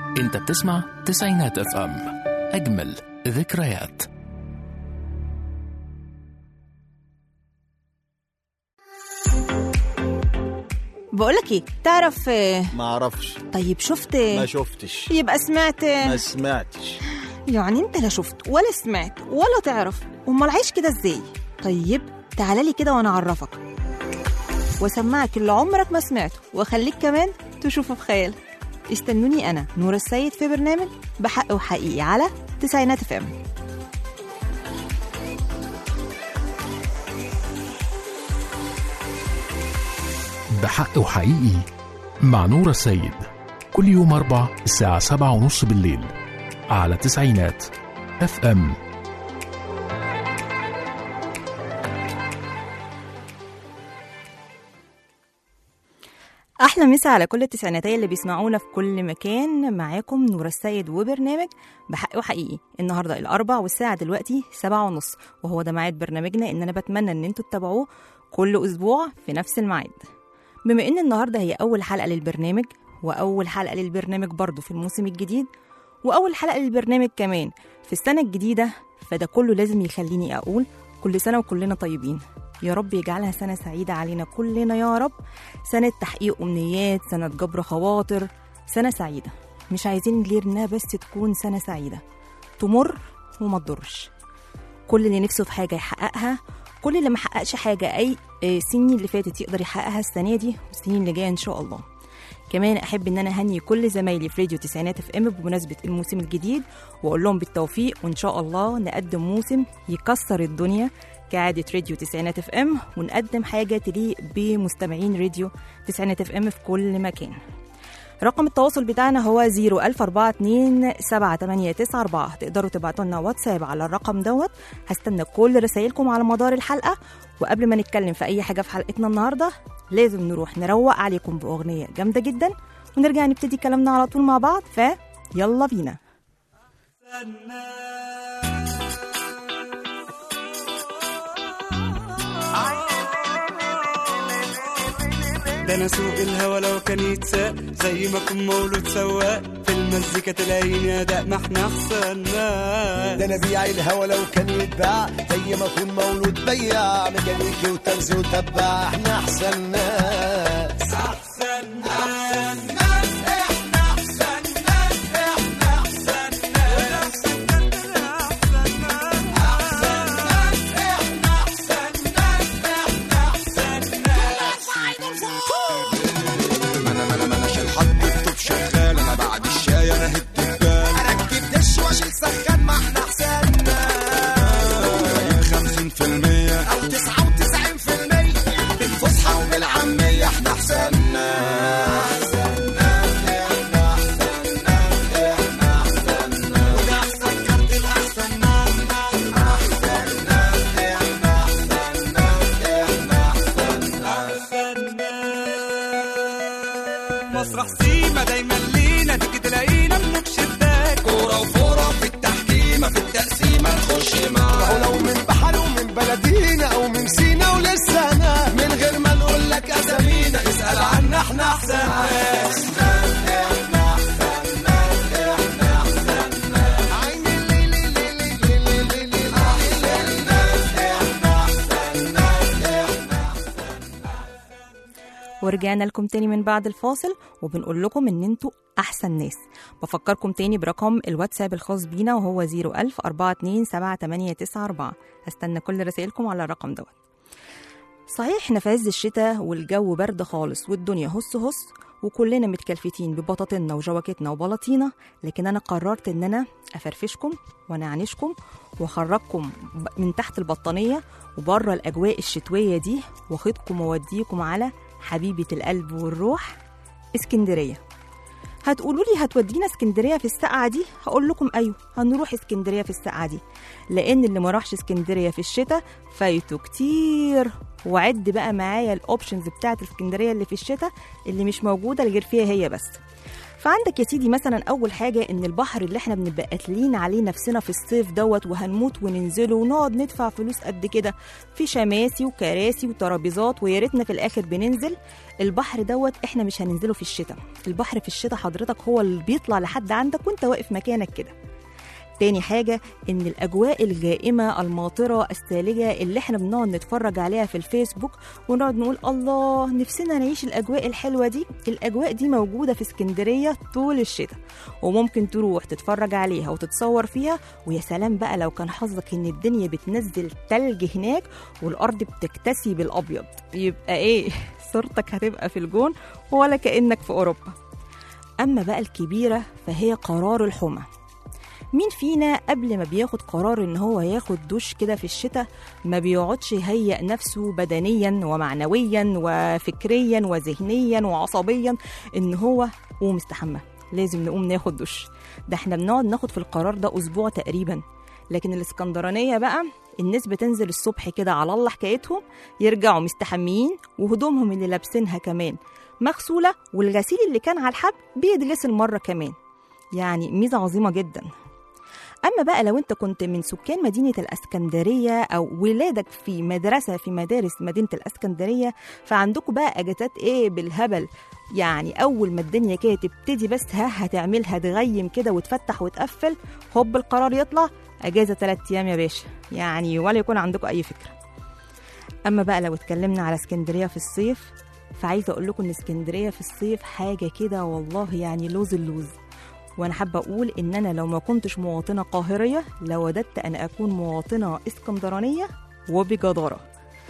انت بتسمع تسعينات اف ام اجمل ذكريات بقولك ايه تعرف آه، ما اعرفش طيب شفت ما شفتش يبقى سمعت ما سمعتش يعني انت لا شفت ولا سمعت ولا تعرف امال عايش كده ازاي طيب تعالى لي كده وانا اعرفك واسمعك اللي عمرك ما سمعته واخليك كمان تشوفه في خيالك استنوني انا نور السيد في برنامج بحق وحقيقي على تسعينات اف ام بحق وحقيقي مع نور السيد كل يوم أربع الساعة سبعة ونص بالليل على تسعينات اف ام احلى مسا على كل التسعيناتيه اللي بيسمعونا في كل مكان معاكم نور السيد وبرنامج بحق وحقيقي النهارده الاربع والساعه دلوقتي سبعة ونص وهو ده ميعاد برنامجنا ان انا بتمنى ان انتوا تتابعوه كل اسبوع في نفس الميعاد بما ان النهارده هي اول حلقه للبرنامج واول حلقه للبرنامج برضه في الموسم الجديد واول حلقه للبرنامج كمان في السنه الجديده فده كله لازم يخليني اقول كل سنه وكلنا طيبين يا رب يجعلها سنه سعيده علينا كلنا يا رب سنه تحقيق امنيات سنه جبر خواطر سنه سعيده مش عايزين غيرنا بس تكون سنه سعيده تمر وما تضرش كل اللي نفسه في حاجه يحققها كل اللي ما حققش حاجه اي آه، السنين اللي فاتت يقدر يحققها السنه دي والسنين اللي جايه ان شاء الله كمان احب ان انا اهني كل زمايلي في راديو تسعينات اف ام بمناسبه الموسم الجديد واقول لهم بالتوفيق وان شاء الله نقدم موسم يكسر الدنيا كعاده راديو تسعينات اف ام ونقدم حاجه تليق بمستمعين راديو تسعينات اف ام في كل مكان رقم التواصل بتاعنا هو 010427894 تقدروا تبعتوا لنا واتساب على الرقم دوت هستنى كل رسائلكم على مدار الحلقة وقبل ما نتكلم في أي حاجة في حلقتنا النهاردة لازم نروح نروق عليكم بأغنية جامدة جدا ونرجع نبتدي كلامنا على طول مع بعض فيلا بينا ده انا سوق الهوا لو كان يتساق زي ما اكون مولود سواق في المزيكا تلاقيني اداء ما احنا احسن ناس ده انا بيع الهوا لو كان يتباع زي ما اكون مولود بياع ميكانيكي وترزي وتباع احنا احسن ناس احسن ناس انا انا انا عشان حد الطوب شغال انا بعد الشاي انا هد البال اركب دش واشيل سخان ما احنا احسن ناس 50% او 99% بالفصحى وبالعامية احنا احسن ناس مسرح سيما دايما لينا تيجي تلاقينا بنك شداك كورة وفورة في التحكيمة في التقسيمة نخش معاه ولو من بحر ومن بلدينا أو من سينا ولسه أنا من غير ما نقول لك أسامينا اسأل عنا احنا أحسن ناس عين الليل الليل الليل الليل ورجعنا لكم تاني من بعد الفاصل وبنقول لكم ان انتوا احسن ناس بفكركم تاني برقم الواتساب الخاص بينا وهو 010427894 هستنى كل رسائلكم على الرقم دوت صحيح احنا في عز الشتاء والجو برد خالص والدنيا هس هس وكلنا متكلفتين ببطاطيننا وجواكتنا وبلاطينا لكن انا قررت ان انا افرفشكم وانعنشكم واخرجكم ب- من تحت البطانيه وبره الاجواء الشتويه دي واخدكم واوديكم على حبيبه القلب والروح اسكندريه هتقولوا لي هتودينا اسكندريه في السقعه دي هقول لكم ايوه هنروح اسكندريه في السقعه دي لان اللي ما راحش اسكندريه في الشتاء فايته كتير وعد بقى معايا الاوبشنز بتاعت اسكندريه اللي في الشتاء اللي مش موجوده غير فيها هي بس فعندك يا سيدي مثلا اول حاجه ان البحر اللي احنا بنبقى قاتلين عليه نفسنا في الصيف دوت وهنموت وننزله ونقعد ندفع فلوس قد كده في شماسي وكراسي وترابيزات ويا ريتنا في الاخر بننزل البحر دوت احنا مش هننزله في الشتاء البحر في الشتاء حضرتك هو اللي بيطلع لحد عندك وانت واقف مكانك كده تاني حاجة إن الأجواء الغائمة الماطرة الثلجة اللي إحنا بنقعد نتفرج عليها في الفيسبوك ونقعد نقول الله نفسنا نعيش الأجواء الحلوة دي الأجواء دي موجودة في اسكندرية طول الشتاء وممكن تروح تتفرج عليها وتتصور فيها ويا سلام بقى لو كان حظك إن الدنيا بتنزل تلج هناك والأرض بتكتسي بالأبيض يبقى إيه صورتك هتبقى في الجون ولا كأنك في أوروبا أما بقى الكبيرة فهي قرار الحمى مين فينا قبل ما بياخد قرار ان هو ياخد دش كده في الشتاء ما بيقعدش يهيئ نفسه بدنيا ومعنويا وفكريا وذهنيا وعصبيا ان هو قوم استحمى لازم نقوم ناخد دش ده احنا بنقعد ناخد في القرار ده اسبوع تقريبا لكن الاسكندرانيه بقى الناس بتنزل الصبح كده على الله حكايتهم يرجعوا مستحميين وهدومهم اللي لابسينها كمان مغسوله والغسيل اللي كان على الحبل بيتغسل مره كمان يعني ميزه عظيمه جدا أما بقى لو أنت كنت من سكان مدينة الأسكندرية أو ولادك في مدرسة في مدارس مدينة الأسكندرية فعندكم بقى أجازات إيه بالهبل يعني أول ما الدنيا كده تبتدي بس ها هتعملها تغيم كده وتفتح وتقفل هوب القرار يطلع أجازة ثلاثة أيام يا باشا يعني ولا يكون عندكم أي فكرة أما بقى لو اتكلمنا على اسكندرية في الصيف فعايزة أقول لكم إن اسكندرية في الصيف حاجة كده والله يعني لوز اللوز وانا حابه اقول ان انا لو ما كنتش مواطنه قاهريه لوددت ان اكون مواطنه اسكندرانيه وبجداره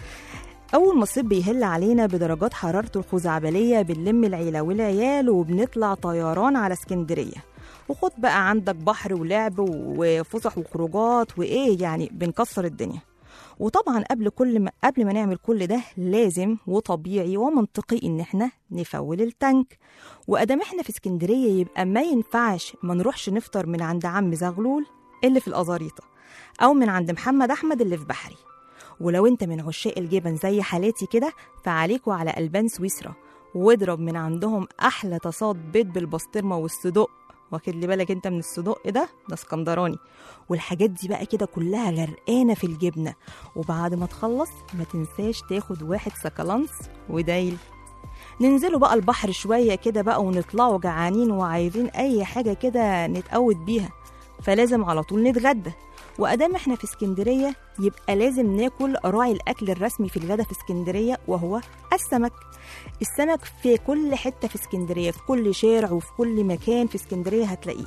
اول ما الصيف بيهل علينا بدرجات حرارته الخزعبليه بنلم العيله والعيال وبنطلع طيران على اسكندريه وخد بقى عندك بحر ولعب وفسح وخروجات وايه يعني بنكسر الدنيا وطبعا قبل كل ما قبل ما نعمل كل ده لازم وطبيعي ومنطقي ان احنا نفول التانك وادام احنا في اسكندريه يبقى ما ينفعش ما نروحش نفطر من عند عم زغلول اللي في الازاريطه او من عند محمد احمد اللي في بحري ولو انت من عشاق الجبن زي حالاتي كده فعليكوا على البان سويسرا واضرب من عندهم احلى تصاد بيض بالبسطرمه والصدق واخد لي بالك انت من الصدق ده ده اسكندراني والحاجات دي بقى كده كلها غرقانه في الجبنه وبعد ما تخلص ما تنساش تاخد واحد سكالانس ودايل ننزلوا بقى البحر شويه كده بقى ونطلعوا جعانين وعايزين اي حاجه كده نتقوت بيها فلازم على طول نتغدى وادام احنا في اسكندريه يبقى لازم ناكل راعي الاكل الرسمي في الغدا في اسكندريه وهو السمك السمك في كل حته في اسكندريه في كل شارع وفي كل مكان في اسكندريه هتلاقيه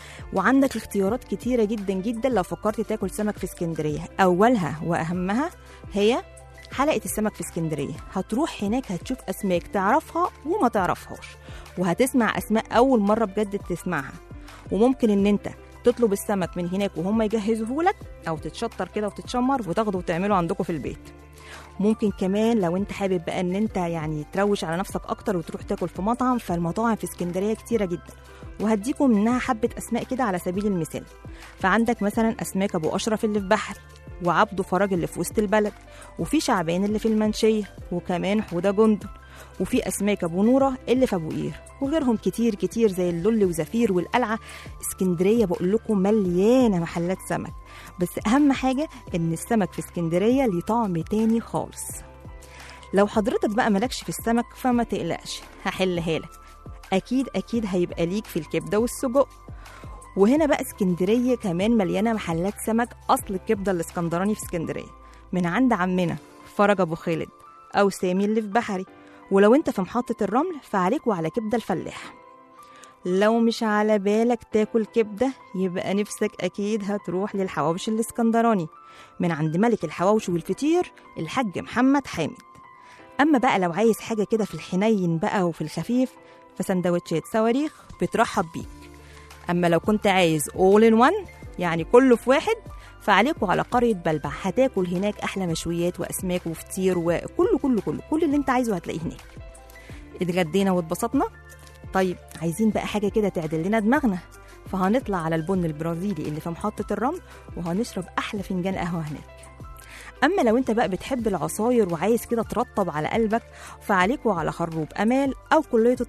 وعندك اختيارات كتيره جدا جدا لو فكرت تاكل سمك في اسكندريه اولها واهمها هي حلقه السمك في اسكندريه هتروح هناك هتشوف اسماك تعرفها وما تعرفهاش وهتسمع اسماء اول مره بجد تسمعها وممكن ان انت تطلب السمك من هناك وهم يجهزوه لك او تتشطر كده وتتشمر وتاخده وتعمله عندكم في البيت ممكن كمان لو انت حابب بقى ان انت يعني تروش على نفسك اكتر وتروح تاكل في مطعم فالمطاعم في اسكندريه كتيره جدا وهديكم منها حبه اسماء كده على سبيل المثال فعندك مثلا اسماك ابو اشرف اللي في بحري وعبده فرج اللي في وسط البلد وفي شعبان اللي في المنشيه وكمان حوده جندل وفي اسماك ابو نوره اللي في ابو قير وغيرهم كتير كتير زي اللول وزفير والقلعه اسكندريه بقول لكم مليانه محلات سمك بس اهم حاجه ان السمك في اسكندريه ليه طعم تاني خالص لو حضرتك بقى مالكش في السمك فما تقلقش هحلها لك اكيد اكيد هيبقى ليك في الكبده والسجق وهنا بقى اسكندريه كمان مليانه محلات سمك اصل الكبده الاسكندراني في اسكندريه من عند عمنا فرج ابو خالد او سامي اللي في بحري ولو انت في محطه الرمل فعليك وعلى كبده الفلاح لو مش على بالك تاكل كبده يبقى نفسك اكيد هتروح للحواوشي الاسكندراني من عند ملك الحواوشي والفطير الحاج محمد حامد اما بقى لو عايز حاجه كده في الحنين بقى وفي الخفيف فسندوتشات صواريخ بترحب بيك اما لو كنت عايز all in one يعني كله في واحد فعليكوا على قرية بلبع هتاكل هناك أحلى مشويات وأسماك وفطير وكله كله كله كل اللي أنت عايزه هتلاقيه هناك اتغدينا واتبسطنا طيب عايزين بقى حاجة كده تعدل لنا دماغنا فهنطلع على البن البرازيلي اللي في محطة الرمل وهنشرب أحلى فنجان قهوة هناك أما لو أنت بقى بتحب العصاير وعايز كده ترطب على قلبك فعليكوا على خروب أمال أو كلية الطب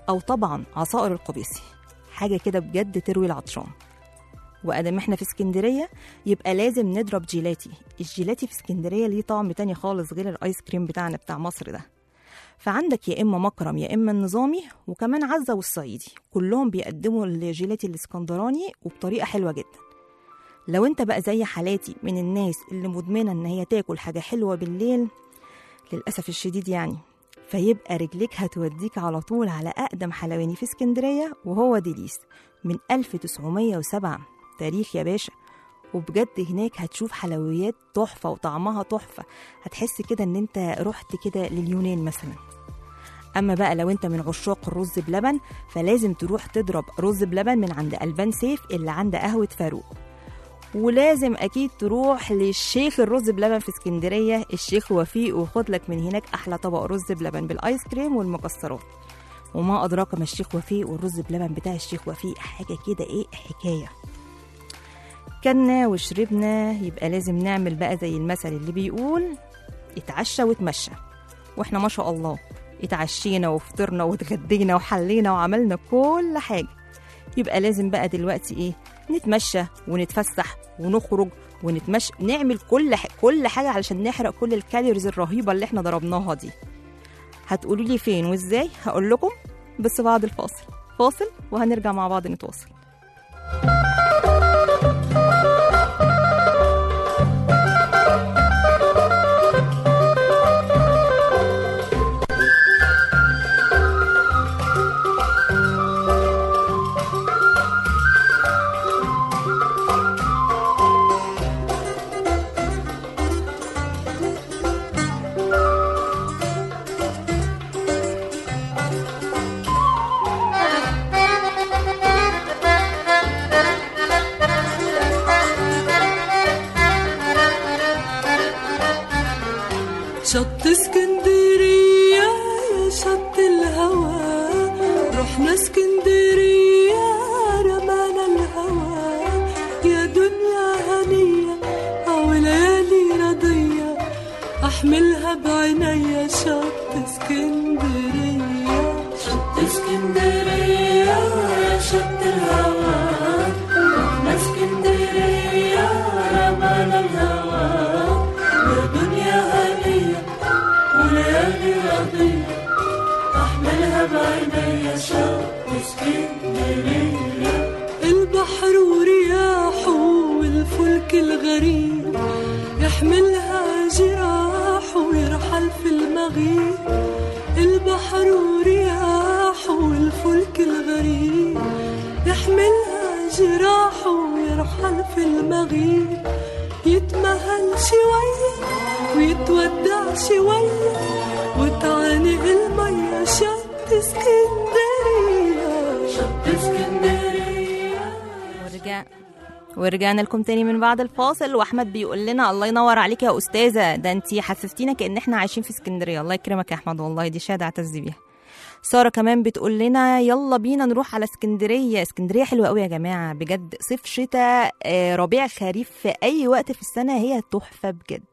أو طبعا عصائر القبيسي حاجة كده بجد تروي العطشان وأدام احنا في اسكندرية يبقى لازم نضرب جيلاتي الجيلاتي في اسكندرية ليه طعم تاني خالص غير الآيس كريم بتاعنا بتاع مصر ده فعندك يا إما مكرم يا إما النظامي وكمان عزة والصعيدي كلهم بيقدموا الجيلاتي الاسكندراني وبطريقة حلوة جدا لو انت بقى زي حالاتي من الناس اللي مدمنة ان هي تاكل حاجة حلوة بالليل للأسف الشديد يعني فيبقى رجليك هتوديك على طول على أقدم حلواني في اسكندرية وهو ديليس من 1907 تاريخ يا باشا وبجد هناك هتشوف حلويات تحفة وطعمها تحفة هتحس كده ان انت رحت كده لليونان مثلا اما بقى لو انت من عشاق الرز بلبن فلازم تروح تضرب رز بلبن من عند البان سيف اللي عند قهوة فاروق ولازم اكيد تروح للشيخ الرز بلبن في اسكندريه الشيخ وفيق وخد لك من هناك احلى طبق رز بلبن بالايس كريم والمكسرات وما ادراك ما الشيخ وفيق والرز بلبن بتاع الشيخ وفيق حاجه كده ايه حكايه كلنا وشربنا يبقى لازم نعمل بقى زي المثل اللي بيقول اتعشى واتمشى واحنا ما شاء الله اتعشينا وفطرنا واتغدينا وحلينا وعملنا كل حاجه يبقى لازم بقى دلوقتي ايه نتمشى ونتفسح ونخرج ونتمشى نعمل كل ح... كل حاجه علشان نحرق كل الكالوريز الرهيبه اللي احنا ضربناها دي هتقولوا لي فين وازاي هقول لكم بس بعد الفاصل فاصل وهنرجع مع بعض نتواصل شط اسكندرية يا شط الهوى رحنا اسكندرية رمانا الهوى يا دنيا هنية أو ليالي رضية أحملها بعينيا شط اسكندرية شط اسكندرية يا شط الهوى رحنا اسكندرية رمانا الهوى يا دنيا هنية وليالي رضية أحملها بعينيا شوق اسكندرية البحر ورياحه والفلك الغريب يحملها جراحه ويرحل في المغيب البحر ورياحه والفلك الغريب يحملها جراحه ويرحل في المغيب يتمهل شوية ويتودع شوية وتعانق المية شط اسكندرية شط اسكندرية ورجع ورجعنا لكم تاني من بعد الفاصل واحمد بيقول لنا الله ينور عليك يا استاذه ده انت حسستينا كان احنا عايشين في اسكندريه الله يكرمك يا احمد والله دي شهاده اعتز بيها ساره كمان بتقول لنا يلا بينا نروح على اسكندريه اسكندريه حلوه قوي يا جماعه بجد صيف شتاء آه، ربيع خريف في اي وقت في السنه هي تحفه بجد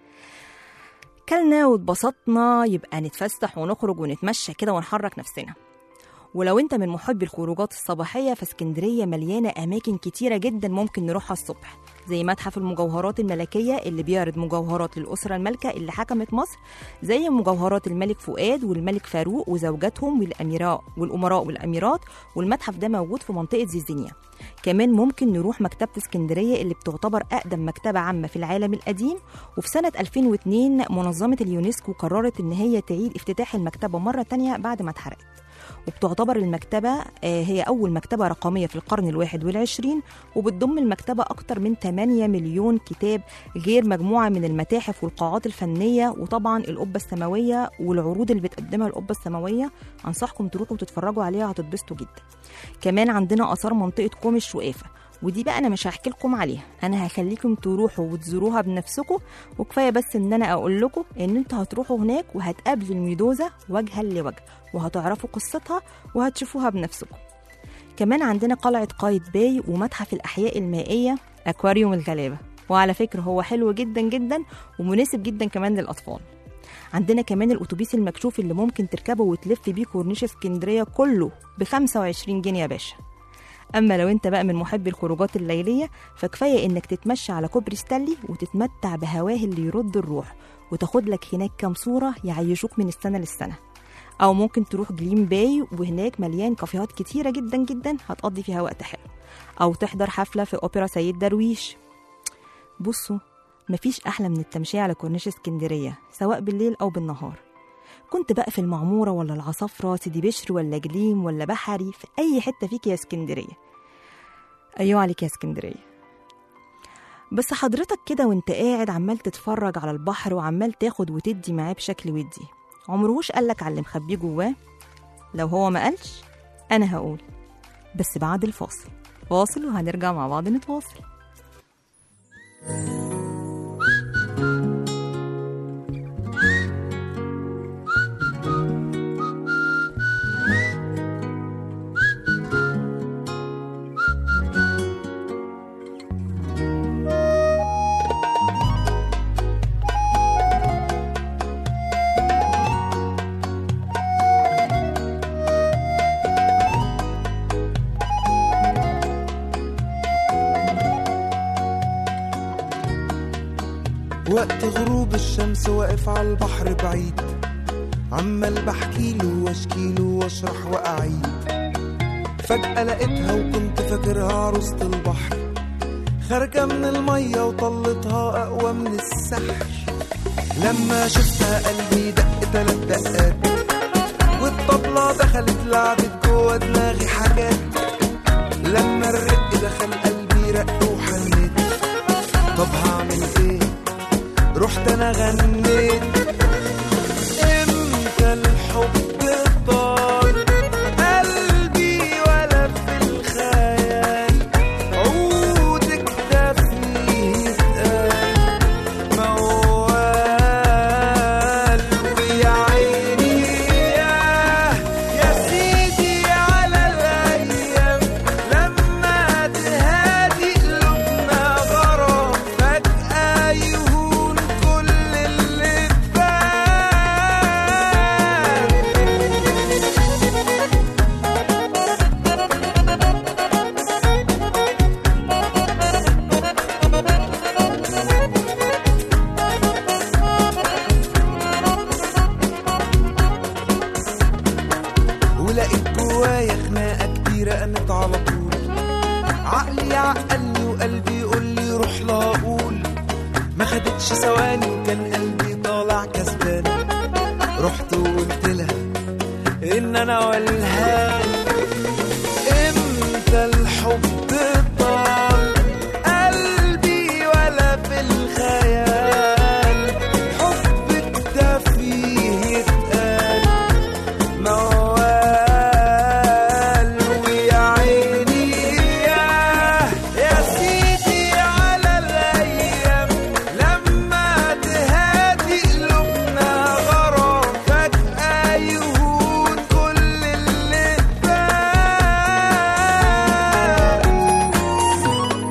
كلنا واتبسطنا يبقى نتفسح ونخرج ونتمشى كده ونحرك نفسنا ولو انت من محبي الخروجات الصباحيه فاسكندريه مليانه اماكن كتيره جدا ممكن نروحها الصبح زي متحف المجوهرات الملكيه اللي بيعرض مجوهرات للاسره المالكه اللي حكمت مصر زي مجوهرات الملك فؤاد والملك فاروق وزوجاتهم والاميراء والامراء والاميرات والمتحف ده موجود في منطقه زيزينيا كمان ممكن نروح مكتبة اسكندرية اللي بتعتبر أقدم مكتبة عامة في العالم القديم وفي سنة 2002 منظمة اليونسكو قررت إن هي تعيد افتتاح المكتبة مرة تانية بعد ما اتحرقت وبتعتبر المكتبة آه، هي أول مكتبة رقمية في القرن الواحد والعشرين وبتضم المكتبة أكتر من 8 مليون كتاب غير مجموعة من المتاحف والقاعات الفنية وطبعا القبة السماوية والعروض اللي بتقدمها القبة السماوية أنصحكم تروحوا تتفرجوا عليها هتتبسطوا جدا كمان عندنا آثار منطقة كوم الشقافة ودي بقى انا مش هحكي لكم عليها انا هخليكم تروحوا وتزوروها بنفسكم وكفايه بس ان انا اقول لكم ان انتوا هتروحوا هناك وهتقابلوا الميدوزا وجها لوجه وهتعرفوا قصتها وهتشوفوها بنفسكم كمان عندنا قلعه قايد باي ومتحف الاحياء المائيه اكواريوم الغلابه وعلى فكره هو حلو جدا جدا ومناسب جدا كمان للاطفال عندنا كمان الأتوبيس المكشوف اللي ممكن تركبه وتلف بيه كورنيش اسكندرية كله ب 25 جنيه يا باشا أما لو أنت بقى من محبي الخروجات الليلية فكفاية إنك تتمشى على كوبري ستانلي وتتمتع بهواه اللي يرد الروح وتاخد لك هناك كام صورة يعيشوك من السنة للسنة أو ممكن تروح جليم باي وهناك مليان كافيهات كتيرة جدا جدا هتقضي فيها وقت حلو أو تحضر حفلة في أوبرا سيد درويش بصوا مفيش أحلى من التمشية على كورنيش اسكندرية سواء بالليل أو بالنهار كنت بقى في المعمورة ولا العصافرة سيدي بشر ولا جليم ولا بحري في أي حتة فيك يا اسكندرية أيوة عليك يا اسكندرية بس حضرتك كده وانت قاعد عمال تتفرج على البحر وعمال تاخد وتدي معاه بشكل ودي عمرهوش قالك على اللي مخبيه جواه لو هو ما قالش أنا هقول بس بعد الفاصل فاصل وهنرجع مع بعض نتواصل وقت غروب الشمس واقف على البحر بعيد عمال بحكيله واشكيله واشرح واعيد فجأة لقيتها وكنت فاكرها عروسة البحر خارجة من المية وطلتها أقوى من السحر لما شفتها قلبي دق تلات دقات والطبلة دخلت لعبت جوه دماغي حاجات لما الرق دخل قلبي رق وحنيت طب هعمل ايه رحت انا غنيت امتى الحب طال قلبي ولا في الخيال عودك ده فيه اتقال موال ويا عيني ياه يا سيدي على الايام لما تهادي قلوبنا غرام فجأة يهون كل اللي اتبان ولقيت جوايا خناقة كتيرة قامت على طول عقلي يعقلني وقلبي يقول لي روح لا اقول ما خدتش ثواني وكان قلبي طالع كسبان رحت وقلت لها ان انا والهان امتى الحب طال قلبي ولا في الخيال حبك ده فيه اتقال موال ويا عيني ياه يا سيدي على الايام لما تهادي قلوبنا غرام فجأة يهون كل اللي اتبان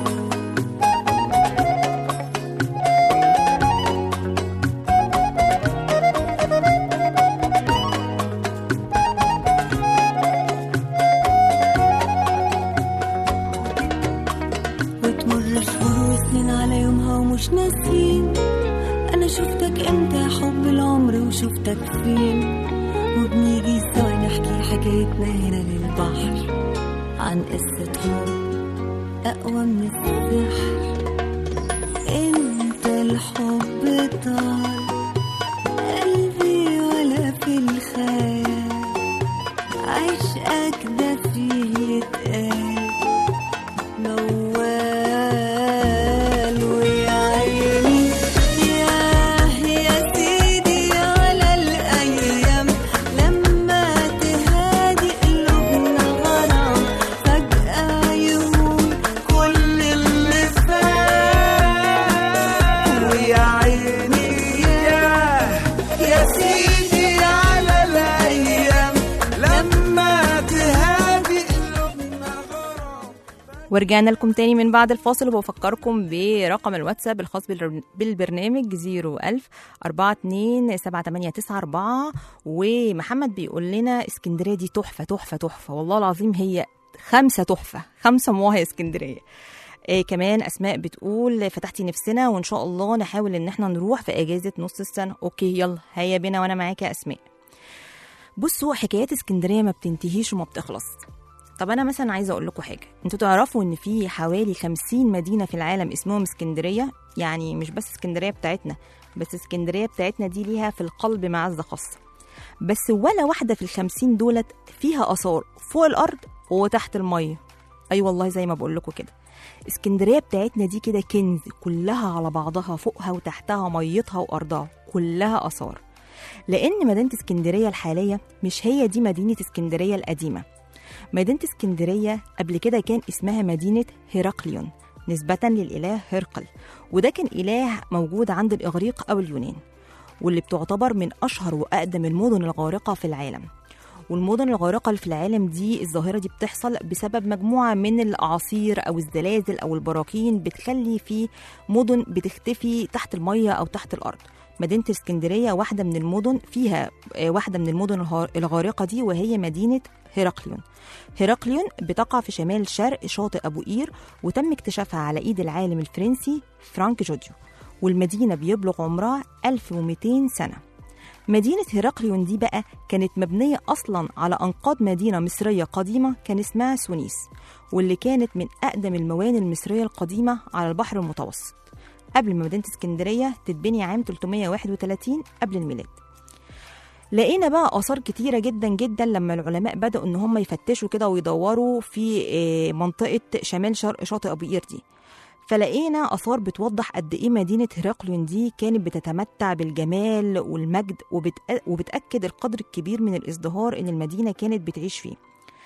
وتمر شهور وسنين على يومها ومش ناسين انا شفتك امتى يا حب العمر وشفتك فين وبنيجي سوا نحكي حكايتنا هنا للبحر عن قصة حب أقوى من السحر انت الحب طال قلبي ولا في الخيال عشقك ده فيه يتقال موال ويا عيني ياه يا سيدي على الأيام لما تهادي قلوبنا غرام فجأة يهون كل اللي فات ويا عيني ياه يا سيدي على الايام لما تهادي ورجعنا لكم تاني من بعد الفاصل وبفكركم برقم الواتساب الخاص بالر- بالبرنامج 01000 42 7894 ومحمد بيقول لنا اسكندريه دي تحفه تحفه تحفه والله العظيم هي خمسه تحفه خمسه مواهي اسكندريه إيه كمان اسماء بتقول فتحتي نفسنا وان شاء الله نحاول ان احنا نروح في اجازه نص السنه اوكي يلا هيا بينا وانا معاك يا اسماء بصوا حكايات اسكندريه ما بتنتهيش وما بتخلص طب انا مثلا عايزه اقول لكم حاجه انتوا تعرفوا ان في حوالي 50 مدينه في العالم اسمهم اسكندريه يعني مش بس اسكندريه بتاعتنا بس اسكندريه بتاعتنا دي ليها في القلب معزه خاصه بس ولا واحده في الخمسين دولت فيها اثار فوق الارض وتحت الميه اي أيوة والله زي ما بقول لكم كده اسكندريه بتاعتنا دي كده كنز كلها على بعضها فوقها وتحتها ميتها وارضها كلها اثار لان مدينه اسكندريه الحاليه مش هي دي مدينه اسكندريه القديمه مدينة اسكندرية قبل كده كان اسمها مدينة هيراقليون نسبة للإله هرقل وده كان إله موجود عند الإغريق أو اليونان واللي بتعتبر من أشهر وأقدم المدن الغارقة في العالم والمدن الغارقة اللي في العالم دي الظاهرة دي بتحصل بسبب مجموعة من الأعاصير أو الزلازل أو البراكين بتخلي في مدن بتختفي تحت المية أو تحت الأرض مدينة اسكندرية واحدة من المدن فيها آه، واحدة من المدن الغار- الغارقة دي وهي مدينة هيراقليون هيراقليون بتقع في شمال شرق شاطئ أبو قير وتم اكتشافها على إيد العالم الفرنسي فرانك جوديو والمدينة بيبلغ عمرها 1200 سنة مدينة هيراقليون دي بقى كانت مبنية أصلا على أنقاض مدينة مصرية قديمة كان اسمها سونيس واللي كانت من أقدم الموانئ المصرية القديمة على البحر المتوسط قبل ما مدينة اسكندرية تتبني عام 331 قبل الميلاد لقينا بقى آثار كتيرة جدا جدا لما العلماء بدأوا إن هم يفتشوا كده ويدوروا في آه، منطقة شمال شرق شاطئ أبو قير دي فلقينا آثار بتوضح قد إيه مدينة هيراقليون دي كانت بتتمتع بالجمال والمجد وبتأ... وبتأكد القدر الكبير من الازدهار اللي المدينة كانت بتعيش فيه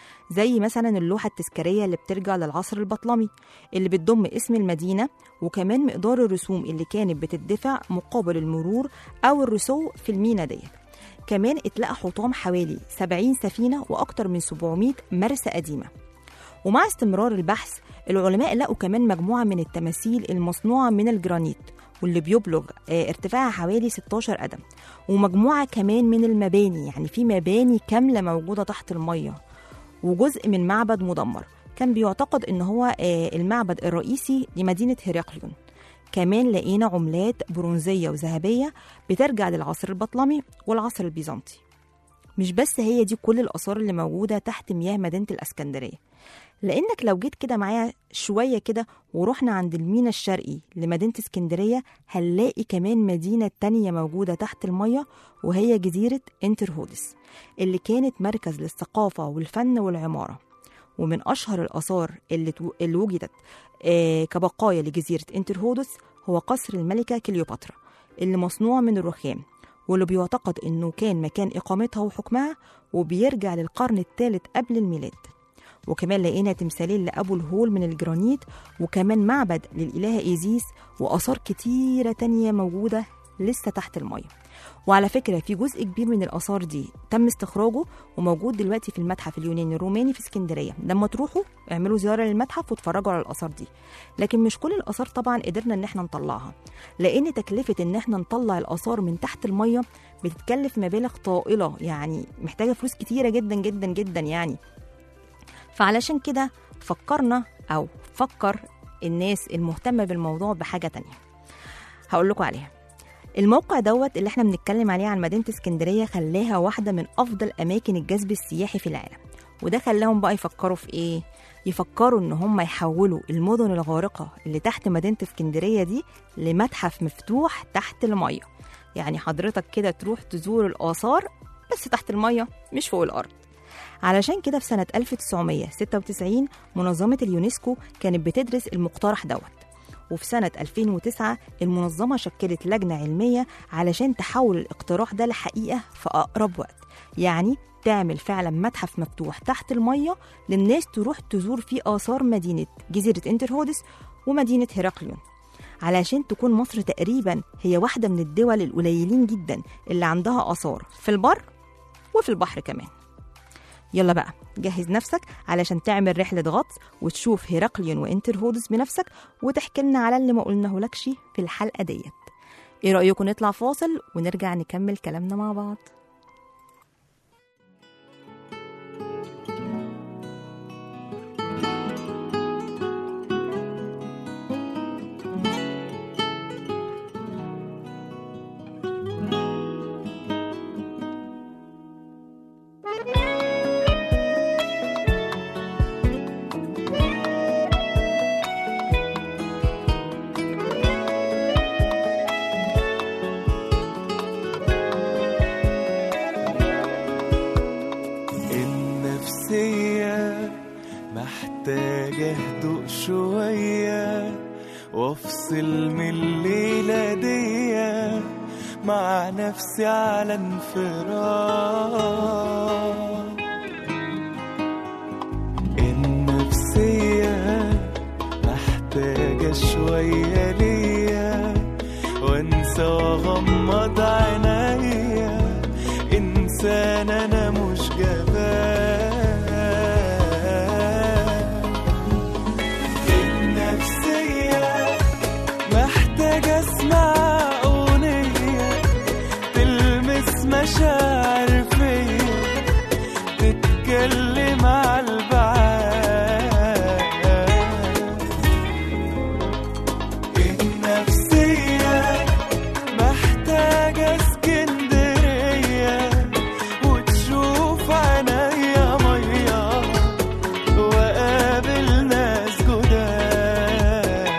زي مثلا اللوحة التذكارية اللي بترجع للعصر البطلمي اللي بتضم اسم المدينة وكمان مقدار الرسوم اللي كانت بتدفع مقابل المرور أو الرسو في المينا ديت كمان اتلقى حطام حوالي 70 سفينة وأكتر من 700 مرسى قديمة ومع استمرار البحث العلماء لقوا كمان مجموعة من التماثيل المصنوعة من الجرانيت واللي بيبلغ آه، ارتفاعها حوالي 16 قدم ومجموعة كمان من المباني يعني في مباني كاملة موجودة تحت المية وجزء من معبد مدمر كان بيعتقد ان هو آه، المعبد الرئيسي لمدينة هيراقليون كمان لقينا عملات برونزية وذهبية بترجع للعصر البطلمي والعصر البيزنطي مش بس هي دي كل الآثار اللي موجودة تحت مياه مدينة الإسكندرية لأنك لو جيت كده معايا شوية كده ورحنا عند المينا الشرقي لمدينة اسكندرية هنلاقي كمان مدينة تانية موجودة تحت المية وهي جزيرة انترهودس اللي كانت مركز للثقافة والفن والعمارة ومن أشهر الآثار اللي, تو- اللي وجدت آه كبقايا لجزيرة انترهودس هو قصر الملكة كليوباترا اللي مصنوع من الرخام واللي بيعتقد إنه كان مكان إقامتها وحكمها وبيرجع للقرن الثالث قبل الميلاد وكمان لقينا تمثالين لأبو الهول من الجرانيت وكمان معبد للإله إيزيس وآثار كتيرة تانية موجودة لسه تحت المية وعلى فكرة في جزء كبير من الآثار دي تم استخراجه وموجود دلوقتي في المتحف اليوناني الروماني في اسكندرية لما تروحوا اعملوا زيارة للمتحف واتفرجوا على الآثار دي لكن مش كل الآثار طبعا قدرنا إن احنا نطلعها لأن تكلفة إن احنا نطلع الآثار من تحت المية بتتكلف مبالغ طائلة يعني محتاجة فلوس كتيرة جدا جدا جدا يعني فعلشان كده فكرنا أو فكر الناس المهتمة بالموضوع بحاجة تانية هقول لكم عليها الموقع دوت اللي احنا بنتكلم عليه عن مدينة اسكندرية خلاها واحدة من أفضل أماكن الجذب السياحي في العالم وده خلاهم بقى يفكروا في إيه؟ يفكروا إن هم يحولوا المدن الغارقة اللي تحت مدينة اسكندرية دي لمتحف مفتوح تحت المية يعني حضرتك كده تروح تزور الآثار بس تحت المية مش فوق الأرض علشان كده في سنة 1996 منظمة اليونسكو كانت بتدرس المقترح دوت وفي سنة 2009 المنظمة شكلت لجنة علمية علشان تحول الاقتراح ده لحقيقة في أقرب وقت يعني تعمل فعلا متحف مفتوح تحت المية للناس تروح تزور فيه آثار مدينة جزيرة انترهودس ومدينة هيراقليون علشان تكون مصر تقريبا هي واحدة من الدول القليلين جدا اللي عندها آثار في البر وفي البحر كمان يلا بقى جهز نفسك علشان تعمل رحلة غطس وتشوف هيراقليون وانترهودس بنفسك وتحكي لنا على اللي ما قلناه لكش في الحلقة ديت ايه رأيكم نطلع فاصل ونرجع نكمل كلامنا مع بعض النفسية محتاجة هدوء شوية وافصل من الليلة دي مع نفسي على انفراد النفسية محتاجة شوية ليا وانسى واغمض عينيا انسان انا مش جبان النفسية محتاجة اسمع اغنية تلمس مشاعر فيا تتكلم على البعاد النفسية محتاجة اسكندرية وتشوف عينيا مية وقابل ناس جداد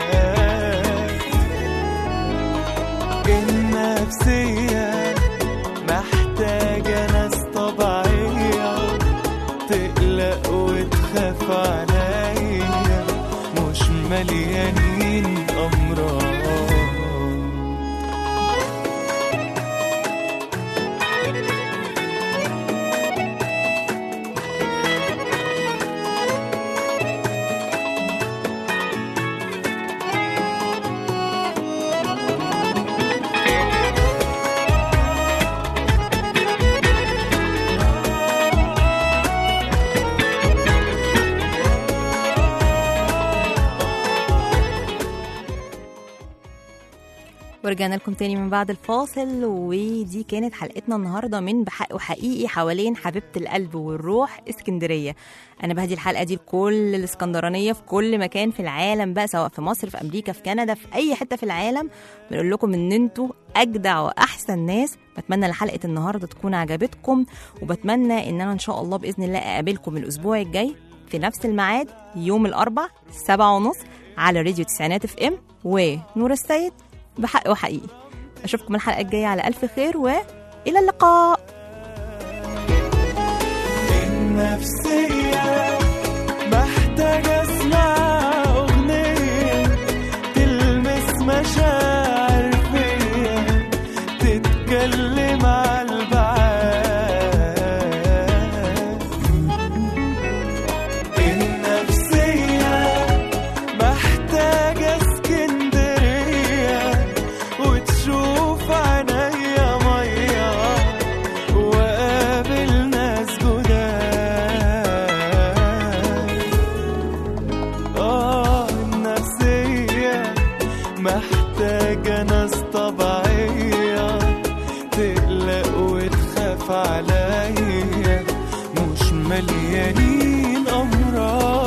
النفسية محتاجة ناس طبيعية تقلق وتخاف عليا مش مليانين أمراض ورجعنا لكم تاني من بعد الفاصل ودي كانت حلقتنا النهارده من بحق وحقيقي حوالين حبيبه القلب والروح اسكندريه انا بهدي الحلقه دي لكل الاسكندرانيه في كل مكان في العالم بقى سواء في مصر في امريكا في كندا في اي حته في العالم بنقول لكم ان انتوا اجدع واحسن ناس بتمنى ان حلقه النهارده تكون عجبتكم وبتمنى ان انا ان شاء الله باذن الله اقابلكم الاسبوع الجاي في نفس الميعاد يوم الاربع سبعة ونص على راديو تسعينات اف ام ونور السيد بحق وحقيقي اشوفكم الحلقه الجايه على الف خير والى اللقاء النفسية محتاجة اسمع أغنية تلمس مشاعر فيا تتكلم على البعاد النفسية محتاجة اسكندرية وتشوف عينيا مية وقابل ناس جداد اه النفسية محتاجة ناس طبيعية تقلق وتخاف عليا مش مليانين أمراض